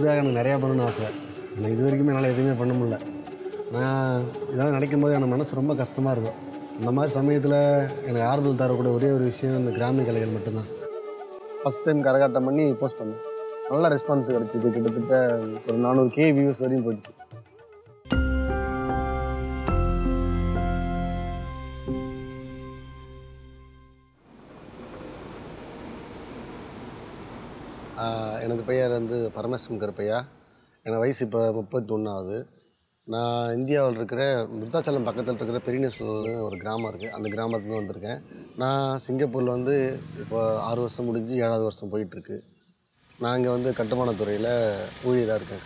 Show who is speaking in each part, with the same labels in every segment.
Speaker 1: குடும்பத்துக்காக எனக்கு நிறையா பண்ணணும்னு ஆசை ஆனால் இது வரைக்குமே என்னால் எதுவுமே பண்ண முடியல நான் இதெல்லாம் நினைக்கும் போது எனக்கு மனசு ரொம்ப கஷ்டமாக இருக்கும் இந்த மாதிரி சமயத்தில் எனக்கு ஆறுதல் தரக்கூடிய ஒரே ஒரு விஷயம் இந்த கிராமிய கலைகள் மட்டும்தான் ஃபஸ்ட் டைம் கரகாட்டம் பண்ணி போஸ்ட் பண்ணேன் நல்ல ரெஸ்பான்ஸ் கிடச்சிது கிட்டத்தட்ட ஒரு நானூறு கே வியூஸ் வரையும் போயிடுச்சு ஆஹ் எனக்கு பெயர் வந்து பரமேஸ்வரன் கருப்பையா எனக்கு வயசு இப்போ முப்பத்தி ஒன்றாவது நான் இந்தியாவில் இருக்கிற விருத்தாச்சலம் பக்கத்தில் இருக்கிற பெரியநேஸ்வரம்னு ஒரு கிராமம் இருக்குது அந்த கிராமத்துலேருந்து வந்திருக்கேன் நான் சிங்கப்பூரில் வந்து இப்போ ஆறு வருஷம் முடிஞ்சு ஏழாவது வருஷம் போயிட்டுருக்கு நான் இங்கே வந்து கட்டுமானத்துறையில் ஊழியராக இருக்கேன்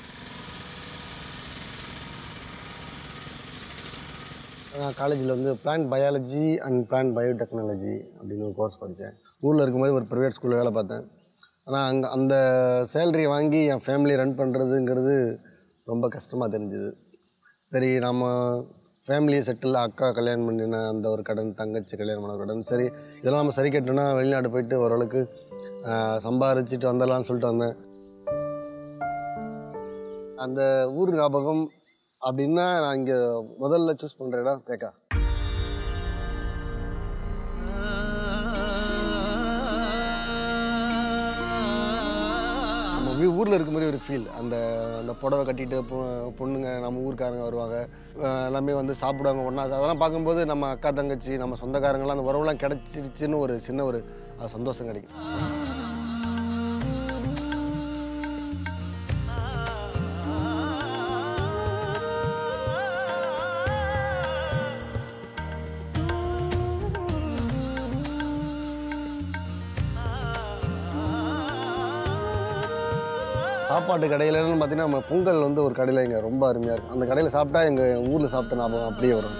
Speaker 1: நான் காலேஜில் வந்து plant biology and plant biotechnology அப்படின்னு ஒரு கோர்ஸ் படித்தேன் ஊரில் இருக்கும்போது ஒரு ப்ரைவேட் ஸ்கூலில் வேலை பார்த்தேன் ஆனால் அங்கே அந்த சேலரி வாங்கி என் ஃபேமிலி ரன் பண்ணுறதுங்கிறது ரொம்ப கஷ்டமாக தெரிஞ்சுது சரி நம்ம ஃபேமிலியை செட்டில் அக்கா கல்யாணம் பண்ணின அந்த ஒரு கடன் தங்கச்சி கல்யாணம் பண்ண கடன் சரி இதெல்லாம் நம்ம சரி கட்டணும்னா வெளிநாடு போயிட்டு ஓரளவுக்கு ஆஹ், சம்பாரிச்சிட்டு வந்துடலாம்னு சொல்லிட்டு வந்தேன் அந்த ஊர் ஞாபகம் அப்படின்னா நான் இங்கே முதல்ல சூஸ் பண்ணுற இடம் தேக்கா நம்ம வீ- ஊர்ல இருக்க மாதிரி ஒரு ஃபீல் அந்த அந்த புடவை கட்டிட்டு பொ- பொண்ணுங்க நம்ம ஊர்க்காரங்க வருவாங்க அஹ் எல்லாமே வந்து சாப்பிடுவாங்க ஒன்றா அதெல்லாம் பார்க்கும்போது நம்ம அக்கா தங்கச்சி நம்ம சொந்தக்காரங்களாம் அந்த உறவுலாம் கிடச்சிருச்சுன்னு ஒரு சின்ன ஒரு அஹ், சந்தோஷம் கிடைக்கும் சாப்பாட்டு கடையிலன்னு பார்த்தீங்கன்னா நம்ம பொங்கல் வந்து ஒரு கடையில் இங்கே ரொம்ப அருமையாக இருக்கும் அந்த கடையில் சாப்பிட்டா எங்கள் ஊரில் சாப்பிட்ட ஞாபகம் அப்படியே வரும்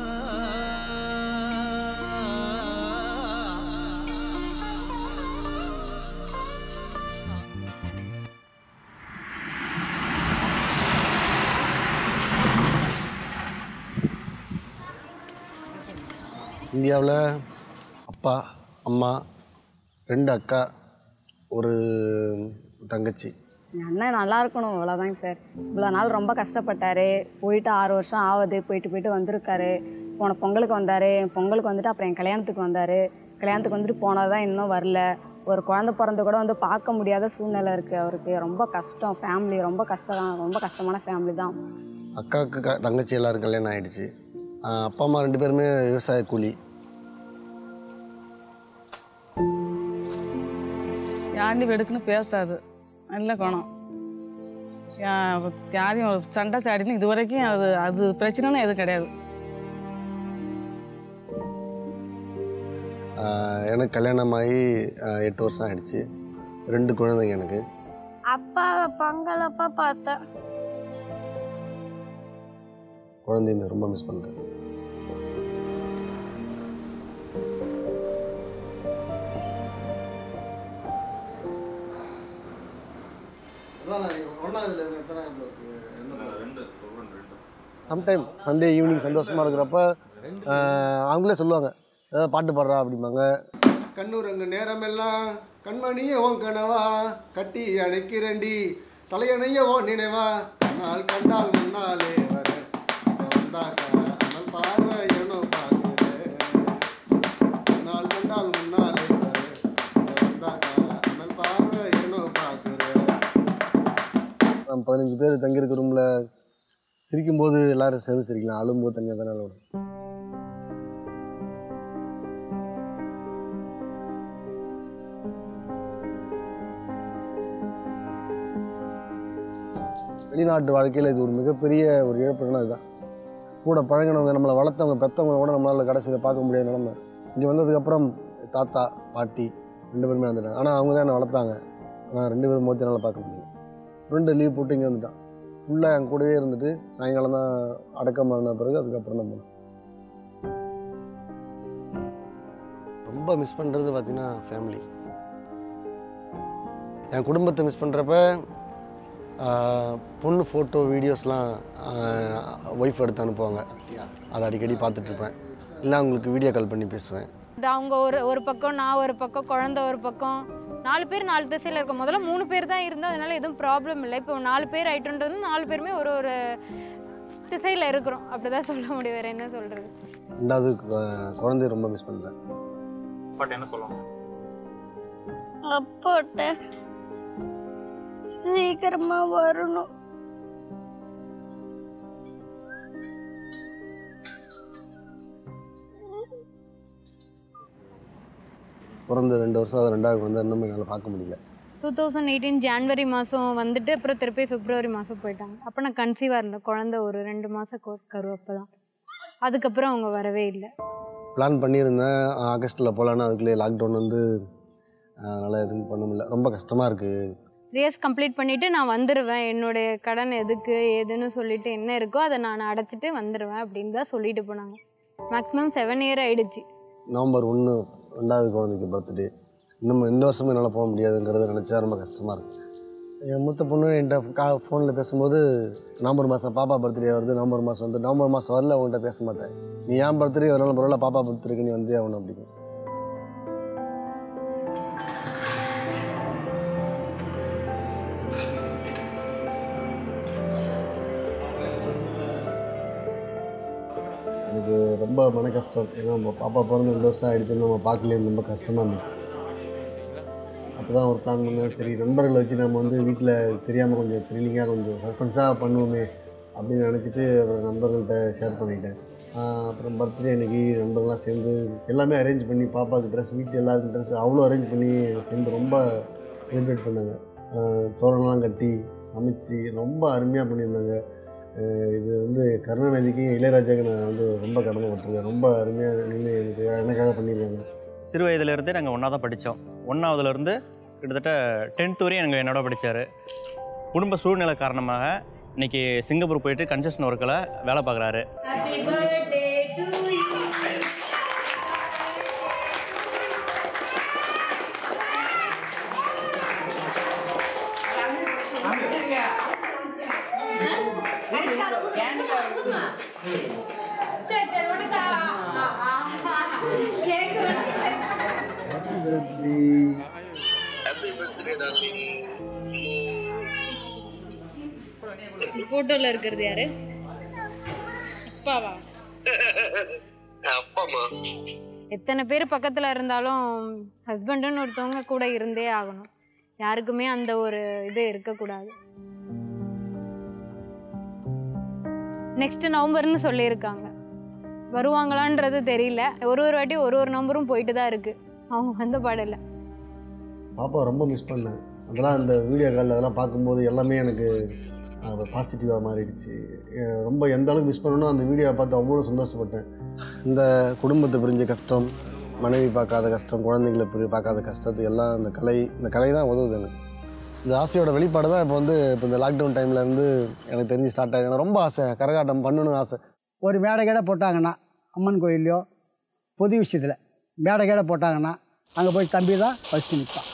Speaker 1: இந்தியாவில் அப்பா அம்மா ரெண்டு அக்கா ஒரு தங்கச்சி
Speaker 2: என் அண்ணன் நல்லா இருக்கணும் அவ்வளோதாங்க சார் இவ்வளோ நாள் ரொம்ப கஷ்டப்பட்டாரு போயிட்டு ஆறு வருஷம் ஆகுது போயிட்டு போயிட்டு வந்திருக்காரு போன பொங்கலுக்கு வந்தார் பொங்கலுக்கு வந்துட்டு அப்புறம் என் கல்யாணத்துக்கு வந்தார் கல்யாணத்துக்கு வந்துட்டு போனது தான் இன்னும் வரல ஒரு குழந்தை பிறந்து கூட வந்து பார்க்க முடியாத சூழ்நிலை இருக்குது அவருக்கு ரொம்ப கஷ்டம் ஃபேமிலி ரொம்ப கஷ்டம் தான் ரொம்ப கஷ்டமான ஃபேமிலி தான்
Speaker 1: அக்காவுக்கு க தங்கச்சி எல்லாரும் கல்யாணம் ஆயிடுச்சு ஆஹ் அப்பா அம்மா ரெண்டு பேருமே விவசாய கூலி
Speaker 3: யாண்டி வெடுக்குன்னு பேசாது நல்ல குணம் யா- யாரையும் சண்டை சாடின்னு இது வரைக்கும் அது அது பிரச்சனைன்னு எதுவும் கிடையாது
Speaker 1: ஆஹ் எனக்கு கல்யாணம் ஆகி ஆஹ் எட்டு வருஷம் ஆயிடுச்சு ரெண்டு குழந்தைங்க எனக்கு
Speaker 4: அப்பா பொங்கல் அப்பா பார்த்தேன்
Speaker 1: குழந்தைங்க ரொம்ப மிஸ் பண்ணுறேன் சம்டைம் சண்டே ஈவினிங் சந்தோஷமாக இருக்கிறப்ப ஆஹ் அவங்களே சொல்லுவாங்க ஏதாவது பாட்டு பாடுறா அப்படிம்பாங்க கண்ணூர் அங்கே நேரமெல்லாம் கண்மணிய உன் கனவா கட்டி அணைக்கிறண்டி தலையணைய உன் நினைவா நாள் கண்டால் முன்னாலே வர வந்தாக்கா அனல் பார்வை என்னோ பார்க்கிறேன் நாள் கண்டால் முன்னாலே வர வந்தாக்கா அனல் பார்வை என்னோ பார்க்கிறேன் நம்ம பதினஞ்சு பேர் தங்கியிருக்க ரூமில் சிரிக்கும்போது எல்லாரும் சேர்ந்து சிரிக்கலாம் அழும்போது தனியாக தானே அழுவணும் வெளிநாட்டு வாழ்க்கையில் இது ஒரு மிகப்பெரிய ஒரு இழப்புன்னா இதுதான் கூட பழகினவங்க நம்மளை வளர்த்தவங்க பெற்றவங்க கூட நம்மளால் கடைசியில் பார்க்க முடியாத நிலமை இங்கே வந்ததுக்கப்புறம் தாத்தா பாட்டி ரெண்டு பேருமே வந்துட்டாங்க ஆனால் அவங்க தான் என்னை வளர்த்தாங்க ஆனால் ரெண்டு பேரும் மோத்தி என்னால் பார்க்க முடியல ஃப்ரெண்டு லீவ் போட்டு இங்கே வந்துட்டான் ஃபுல்லாக என் கூடவே இருந்துட்டு சாயங்காலம் தான் அடக்கம் பண்ண பிறகு அதுக்கப்புறம் தான் போனேன் ரொம்ப மிஸ் பண்ணுறது பார்த்தீங்கன்னா ஃபேமிலி என் குடும்பத்தை மிஸ் பண்ணுறப்ப பொண்ணு ஃபோட்டோ வீடியோஸ்லாம் ஒய்ஃப் எடுத்து அனுப்புவாங்க அதை அடிக்கடி பார்த்துட்ருப்பேன் இல்லை அவங்களுக்கு வீடியோ கால் பண்ணி பேசுவேன்
Speaker 5: இது அவங்க ஒரு ஒரு பக்கம் நான் ஒரு பக்கம் குழந்த ஒரு பக்கம் நாலு பேர் நாலு திசையில் இருக்கும் முதல்ல மூணு பேர் தான் இருந்தோம் அதனால எதுவும் ப்ராப்ளம் இல்லை இப்போ நாலு பேர் ஆயிட்டுன்றது நாலு பேருமே ஒரு ஒரு திசையில் இருக்கிறோம் அப்படிதான் சொல்ல முடியும் வேற என்ன சொல்றது
Speaker 1: ரெண்டாவது கு- குழந்தைய ரொம்ப மிஸ் பண்ணுறேன்
Speaker 6: பட் என்ன சொல்லுவாங்க
Speaker 4: அப்பாட்ட சீக்கிரமா வரணும்
Speaker 1: பிறந்த ரெண்டு வருஷம் அது ரெண்டாவது குழந்தை இன்னும் என்னால் பார்க்க முடியல
Speaker 5: டூ தௌசண்ட் எயிட்டீன் ஜான்வரி மாதம் வந்துட்டு அப்புறம் திருப்பி பிப்ரவரி மாதம் போயிட்டாங்க அப்போ நான் கன்சீவாக இருந்தேன் குழந்தை ஒரு ரெண்டு மாதம் கரு அப்போ தான் அதுக்கப்புறம் அவங்க வரவே இல்லை
Speaker 1: பிளான் பண்ணியிருந்தேன் ஆகஸ்ட்டில் போகலான்னு அதுக்குள்ளேயே லாக்டவுன் வந்து அதனால் எதுவும் பண்ண முடியல ரொம்ப கஷ்டமாக இருக்குது
Speaker 5: த்ரீ இயர்ஸ் கம்ப்ளீட் பண்ணிவிட்டு நான் வந்துடுவேன் என்னுடைய கடன் எதுக்கு ஏதுன்னு சொல்லிட்டு என்ன இருக்கோ அதை நான் அடைச்சிட்டு வந்துடுவேன் அப்படின்னு தான் சொல்லிட்டு போனாங்க மேக்ஸிமம் செவன் இயர் ஆயிடுச்சு
Speaker 1: நவம்பர் ஒன்று ரெண்டாவது குழந்தைக்கு பர்த்டே இன்னும் இந்த வருஷமும் என்னால் போக முடியாதுங்கிறத நினச்சா ரொம்ப கஷ்டமாக இருக்குது என் மூத்த பொண்ணு என்கிட்ட கா ஃபோனில் பேசும்போது நவம்பர் மாதம் பாப்பா பர்த்டே வருது நவம்பர் மாதம் வந்து நவம்பர் மாதம் வரல உங்கள்கிட்ட பேச மாட்டேன் நீ ஏன் பர்த்டே ஒரு நாள் பரவாயில்ல பாப்பா பர்த்டேக்கு நீ வந்தே ஆகணும் அப்படிங்க எனக்கு ரொம்ப மன கஷ்டம் ஏன்னா நம்ம பாப்பா பிறந்து ரெண்டு வருஷம் ஆகிடுச்சு நம்ம பார்க்கலையே ரொம்ப கஷ்டமாக இருந்துச்சு அப்போ தான் ஒரு பிளான் பண்ணேன் சரி நண்பர்களை வச்சு நம்ம வந்து வீட்டில் தெரியாமல் கொஞ்சம் த்ரில்லிங்காக கொஞ்சம் சஸ்பென்ஸாக பண்ணுவோமே அப்படின்னு நினச்சிட்டு அப்புறம் நண்பர்கள்ட்ட ஷேர் பண்ணிட்டேன் ஆஹ் அப்புறம் பர்த்டே அன்னைக்கு நண்பர்கள்லாம் சேர்ந்து எல்லாமே அரேஞ்ச் பண்ணி பாப்பாவுக்கு ட்ரெஸ் வீட்டு எல்லாருக்கும் ட்ரெஸ் அவ்வளோ அரேஞ்ச் பண்ணி சேர்ந்து ரொம்ப செலிப்ரேட் பண்ணாங்க ஆஹ் தோரணம்லாம் கட்டி சமைச்சு ரொம்ப அருமையாக பண்ணியிருந்தாங்க ஆஹ் இது வந்து கருணாநிதிக்கு இளையராஜாக்கு நான் வந்து ரொம்ப கடமைப்பட்டிருக்கேன் ரொம்ப அருமையாக நின்று எனக்கு எனக்காக பண்ணியிருக்காங்க
Speaker 7: சிறு வயதிலிருந்தே நாங்கள் ஒன்றா தான் படித்தோம் ஒன்றாவதுலேருந்து கிட்டத்தட்ட டென்த் வரையும் எங்கள் என்னோட படித்தார் குடும்ப சூழ்நிலை காரணமாக இன்னைக்கு சிங்கப்பூர் போயிட்டு கன்ஸ்ட்ரக்ஷன் ஒர்க்கில் வேலை பார்க்குறாரு
Speaker 5: ஃபோட்டோவில் இருக்கிறது யாரு அப்பாவா எத்தனை பேர் பக்கத்தில் இருந்தாலும் ஹஸ்பண்டுன்னு ஒருத்தவங்க கூட இருந்தே ஆகணும் யாருக்குமே அந்த ஒரு இது இருக்கக்கூடாது நெக்ஸ்ட் நவம்பர்னு சொல்லியிருக்காங்க வருவாங்களான்றது தெரியல ஒரு ஒரு வாட்டி ஒரு ஒரு நம்பரும் போயிட்டு தான் இருக்கு அவங்க வந்த பாடல
Speaker 1: பாப்பா ரொம்ப மிஸ் பண்ணேன் அதெல்லாம் அந்த வீடியோ காலில் அதெல்லாம் பார்க்கும்போது எல்லாமே எனக்கு பாசிட்டிவாக மாறிடுச்சு அஹ் ரொம்ப எந்த அளவுக்கு மிஸ் பண்ணணும் அந்த வீடியோவை பார்த்து அவ்வளோ சந்தோஷப்பட்டேன் இந்த குடும்பத்தை பிரிஞ்ச கஷ்டம் மனைவி பார்க்காத கஷ்டம் குழந்தைங்களை பிரி பார்க்காத கஷ்டத்துக்கு எல்லாம் இந்த கலை இந்த கலை தான் உதவுது எனக்கு இந்த ஆசையோட வெளிப்பாடு தான் இப்போ வந்து இப்போ இந்த லாக்டவுன் டைமில் இருந்து எனக்கு தெரிஞ்சு ஸ்டார்ட் ஆகி எனக்கு ரொம்ப ஆசை கரகாட்டம் பண்ணணும்னு ஆசை
Speaker 8: ஒரு மேடை கேடை போட்டாங்கன்னா அம்மன் கோயில்லையோ பொது விஷயத்தில் மேடை கேடை போட்டாங்கன்னா அங்கே போய் தம்பி தான் ஃபஸ்ட்டு நிற்பான்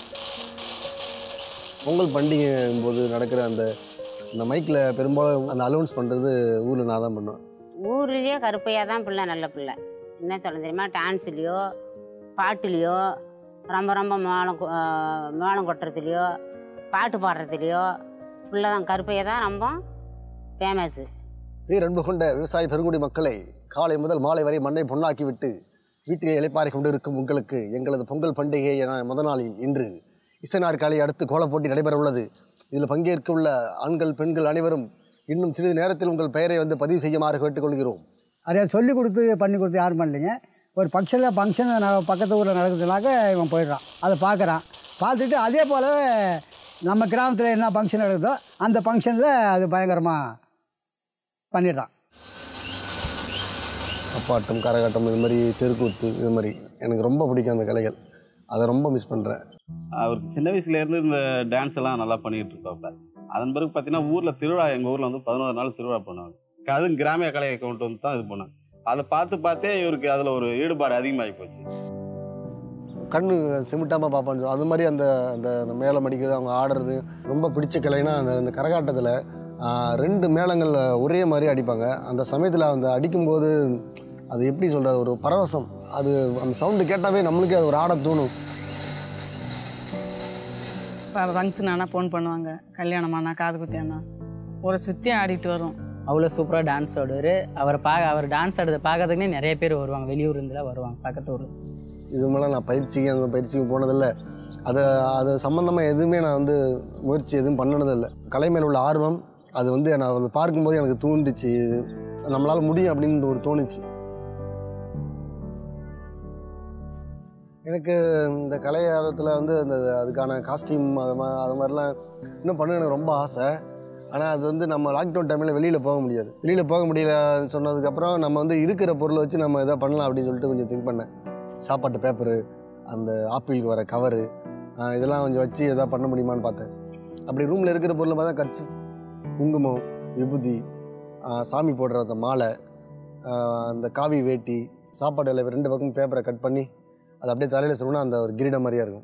Speaker 1: பொங்கல் பண்டிகை போது நடக்கிற அந்த இந்த மைக்கில் பெரும்பாலும் அந்த அலௌன்ஸ் பண்ணுறது ஊரில் நான் தான் பண்ணுவேன்
Speaker 9: ஊர்லேயே கருப்பையாக தான் பிள்ளை நல்ல பிள்ளை என்ன சொல்ல தெரியுமா டான்ஸ்லேயோ பாட்டுலேயோ ரொம்ப ரொம்ப மேளம் கொ- ஆஹ் மேளம் கொட்டுறதுலையோ பாட்டு பாடுறதுலையோ பிள்ளை தான் கருப்பையை தான் ரொம்ப ஃபேமஸ்ஸு
Speaker 1: பேரன்பு கொண்ட விவசாய பெருங்குடி மக்களை காலை முதல் மாலை வரை மண்ணை பொன்னாக்கி விட்டு வீட்டிலே இளைப்பாறை கொண்டிருக்கும் உங்களுக்கு எங்களது பொங்கல் பண்டிகை என முத நாளில் இன்று இசைநார் காலை அடுத்து கோலப் போட்டி நடைபெற உள்ளது இதில் பங்கேற்க உள்ள ஆண்கள் பெண்கள் அனைவரும் இன்னும் சிறிது நேரத்தில் உங்கள் பெயரை வந்து பதிவு செய்யுமாறு கேட்டுக்கொள்கிறோம்
Speaker 8: அதை சொல்லி கொடுத்து பண்ணி கொடுத்து யாரும் பண்ணலைங்க ஒரு ஃபங்க்ஷனில் ஃபங்க்ஷன் பக்கத்து ஊரில் நடக்குதுனாக்க இவன் போயிடுறான் அதை பார்க்குறான் பார்த்துட்டு அதே போல் நம்ம கிராமத்தில் என்ன ஃபங்க்ஷன் நடக்குதோ அந்த ஃபங்க்ஷனில் அது பயங்கரமாக பண்ணிடுறான்
Speaker 1: அப்பாட்டம் கரகாட்டம் இது மாதிரி தெருக்கூத்து இது மாதிரி எனக்கு ரொம்ப பிடிக்கும் அந்த கலைகள் அதை ரொம்ப மிஸ் பண்ணுறேன்
Speaker 10: அவருக்கு சின்ன வயசுல இருந்து இந்த டான்ஸ் எல்லாம் நல்லா பண்ணிட்டு இருக்காப்ல அதன் பிறகு பார்த்தீங்கன்னா ஊர்ல திருவிழா எங்க ஊர்ல வந்து பதினோரு நாள் திருவிழா பண்ணுவாங்க அதுவும் கிராமிய கலையை கொண்டு வந்து தான் இது பண்ணாங்க அதை பார்த்து பார்த்தே இவருக்கு அதுல ஒரு ஈடுபாடு அதிகமாகி போச்சு
Speaker 1: கண்ணு சிமிட்டாமல் பார்ப்பான்னு சொல்லி அது மாதிரி அந்த அந்த அந்த மேளம் அடிக்கிறது அவங்க ஆடுறது ரொம்ப பிடிச்ச கலைனா அந்த அந்த கரகாட்டத்தில் ரெண்டு மேளங்கள் ஒரே மாதிரி அடிப்பாங்க அந்த சமயத்தில் அந்த அடிக்கும்போது அது எப்படி சொல்கிறது ஒரு பரவசம் அது அந்த சவுண்டு கேட்டாவே நம்மளுக்கே அது ஒரு ஆட தோணும்
Speaker 3: ஃபங்க்ஷன் ஆனால் ஃபோன் பண்ணுவாங்க கல்யாணமானா காது குத்தியானா ஒரு சுற்றி ஆடிட்டு வரும்
Speaker 11: அவ்வளோ சூப்பராக டான்ஸ் ஆடுவார் அவரை பார்க்க அவர் டான்ஸ் ஆடுறதை பார்க்கறதுக்குனே நிறைய பேர் வருவாங்க வெளியூர் இருந்துலாம் வருவாங்க பக்கத்து ஊர்
Speaker 1: இது மேலே நான் பயிற்சிக்கு அந்த பயிற்சிக்கு போனதில்லை அதை அது சம்மந்தமாக எதுவுமே நான் வந்து முயற்சி எதுவும் பண்ணினதில்லை கலை மேல் உள்ள ஆர்வம் அது வந்து நான் அதை பார்க்கும்போது எனக்கு தூண்டுச்சு இது நம்மளால் முடியும் அப்படின்னு ஒரு தோணுச்சு எனக்கு இந்த கலை ஆர்வத்தில் வந்து அந்த அதுக்கான காஸ்டியூம் அது மா அது மாதிரிலாம் இன்னும் பண்ண எனக்கு ரொம்ப ஆசை ஆனால் அது வந்து நம்ம லாக்டவுன் டைமில் வெளியில் போக முடியாது வெளியில் போக முடியல சொன்னதுக்கப்புறம் நம்ம வந்து இருக்கிற பொருளை வச்சு நம்ம எதாவது பண்ணலாம் அப்படின்னு சொல்லிட்டு கொஞ்சம் திங்க் பண்ணேன் சாப்பாட்டு பேப்பரு அந்த ஆப்பிளுக்கு வர கவரு இதெல்லாம் கொஞ்சம் வச்சு எதாவது பண்ண முடியுமான்னு பார்த்தேன் அப்படி ரூமில் இருக்கிற பொருளை பார்த்தா கட்சி குங்குமம் விபூதி ஆ, சாமி போடுற அந்த மாலை ஆ, அந்த காவி வேட்டி சாப்பாடு இலை ரெண்டு பக்கம் பேப்பரை கட் பண்ணி அது அப்படியே தலையில் சொல்லணும்னா அந்த ஒரு கிரீடம் மாதிரியா இருக்கும்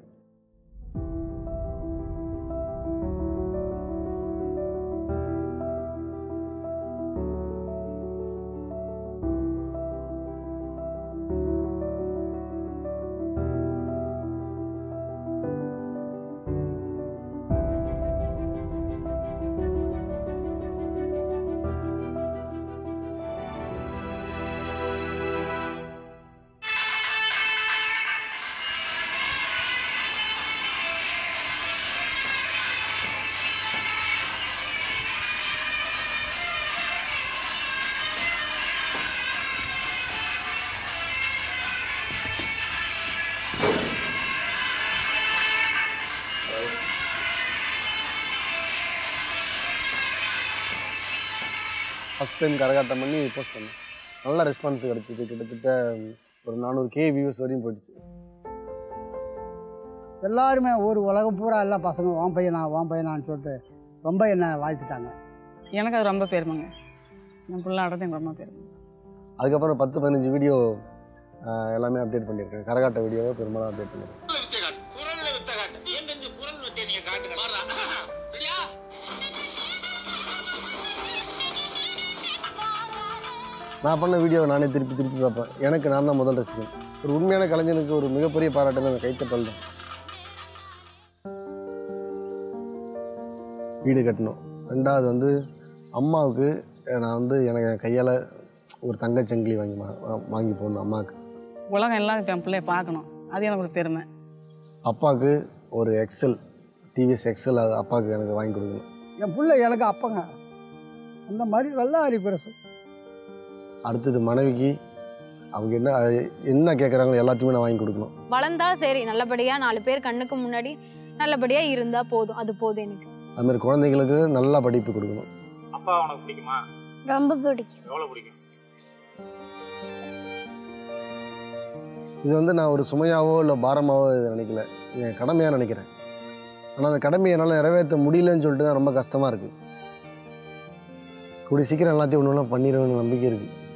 Speaker 1: ஃபஸ்ட் டைம் கரகாட்டம் பண்ணி போஸ்ட் பண்ணேன் நல்ல ரெஸ்பான்ஸ் கிடச்சிது கிட்டத்தட்ட ஒரு நானூறு கே வியூஸ் வரையும் போயிடுச்சு
Speaker 8: எல்லாருமே ஒரு உலகம் பூரா எல்லாம் பசங்க வான் பையனா வான் பையனான்னு சொல்லிட்டு ரொம்ப என்னை வாழ்த்துட்டாங்க
Speaker 3: எனக்கு அது ரொம்ப பெருமைங்க என் பிள்ளை ஆடுறது எனக்கு ரொம்ப பெருமை
Speaker 1: அதுக்கப்புறம் பத்து பதினஞ்சு வீடியோ எல்லாமே அப்டேட் பண்ணியிருக்கேன் கரகாட்ட வீடியோவை பெரும்பாலும் அப்டேட் பண்ணியிருக்கேன் நான் பண்ண வீடியோவை நானே திருப்பி திருப்பி பார்ப்பேன் எனக்கு நான் தான் முதல் ரசிகன் ஒரு உண்மையான கலைஞனுக்கு ஒரு மிகப்பெரிய பாராட்டு தான் கைத்தட்டல் தான் வீடு கட்டணும் ரெண்டாவது வந்து அம்மாவுக்கு நான் வந்து எனக்கு என் கையால் ஒரு தங்கச்சங்கிலி வாங்கி மா- வாங்கி போடணும் அம்மாவுக்கு
Speaker 3: உலகம் எல்லாம் இப்போ என் பிள்ளைய பார்க்கணும் அது எனக்கு ஒரு பெருமை
Speaker 1: அப்பாவுக்கு ஒரு எக்ஸல் டிவிஎஸ் எக்ஸல் அது அப்பாவுக்கு எனக்கு வாங்கி கொடுக்கணும்
Speaker 8: என் பிள்ளை எனக்கு அப்பங்க அந்த மாதிரி நல்லா அறிவுரை
Speaker 1: அடுத்தது மனைவிக்கு அவங்க என்ன என்ன கேட்குறாங்களோ எல்லாத்தையுமே நான் வாங்கி கொடுக்கணும்
Speaker 5: வளர்ந்தா சரி நல்லபடியா நாலு பேர் கண்ணுக்கு முன்னாடி நல்லபடியா இருந்தா போதும் அது போதும் எனக்கு
Speaker 1: அது மாதிரி குழந்தைங்களுக்கு நல்லா படிப்பு கொடுக்கணும்
Speaker 6: அப்பா உனக்கு பிடிக்குமா
Speaker 4: ரொம்ப பிடிக்கும்
Speaker 6: எவ்வளவு பிடிக்கும்
Speaker 1: இது வந்து நான் ஒரு சுமையாவோ இல்லை பாரமாவோ இதை நினைக்கல இது என் கடமையாக நினைக்கிறேன் ஆனால் அந்த கடமையை என்னால் நிறைவேற்ற முடியலன்னு சொல்லிட்டு தான் ரொம்ப கஷ்டமாக இருக்குது கூடிய சீக்கிரம் எல்லாத்தையும் ஒன்று ஒன்றா பண்ணிடுவேன்னு நம்பிக்கை இருக்குது